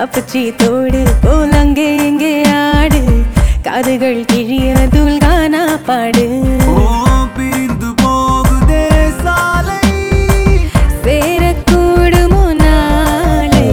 அப்பச்சி தோடு போல் அங்கே எங்கே ஆடு காதுகள் கிழிய துல்கானா பாடு ஓ பிரிந்து போகுதே சாலை சேரக்கூடுமோ நாளை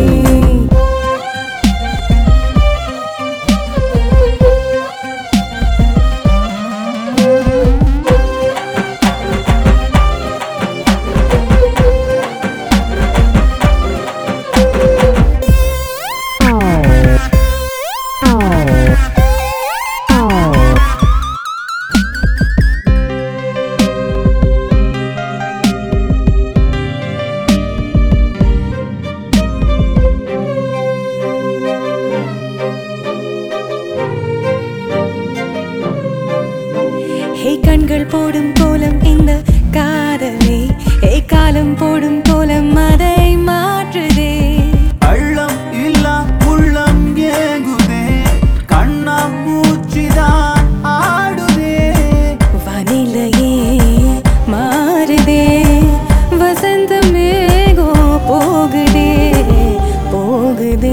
ஹே கண்கள் போடும் கோலம் இந்த காதலே ஹே காலம் போடும் கோலம் அதை மாற்றுதே அள்ளம் இல்லா உள்ளம் ஏங்குதே கண்ணா மூச்சிதான் ஆடுதே வானிலையே மாறுதே வசந்தமேகோ போகுதே போகுதே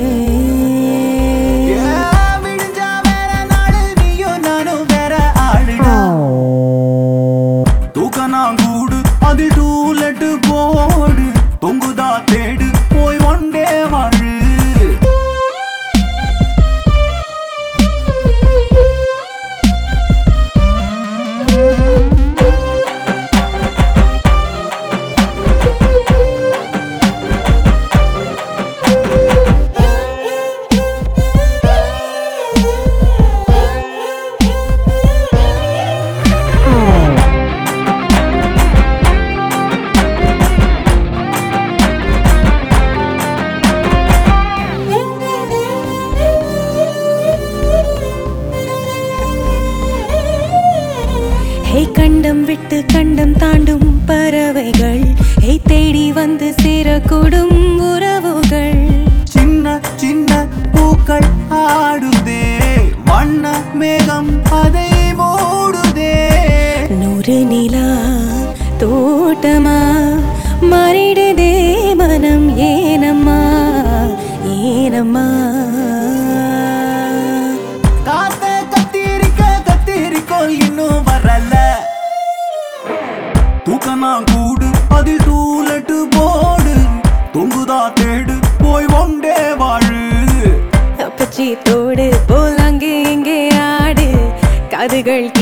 ஏ, விடிஞ்சா வேற நாடு, நீயும் நானும் வேற ஆளுடா. தூக்கணாங்கூடு, அதில் டூலெட்டு போடு தொங்குதா தேடு போய் ஒண்டே வாழு ஹே கண்டம் விட்டு கண்டம் தாண்டும் பறவைகள் ஹே தேடி வந்து சேரக்கூடும் உறவுகள் சின்ன சின்ன பூக்கள் ஆடுதே வண்ண மேகம் அதை மூடுதே நூறு நிலா தோட்டமா மாறிடுதே மனம் ஏனம்மா ஏனம்மா காத்த கத்திரிக்க கத்திரிக்கோள் இன்னும் வரல தூக்கணாங் கூடு அதில் டூலெட்டு போடு தொங்குதா தேடு போய் ஒண்டே வாழு அப்பச்சி தோடு போல் அங்கே இங்கே ஆடு காதுகள்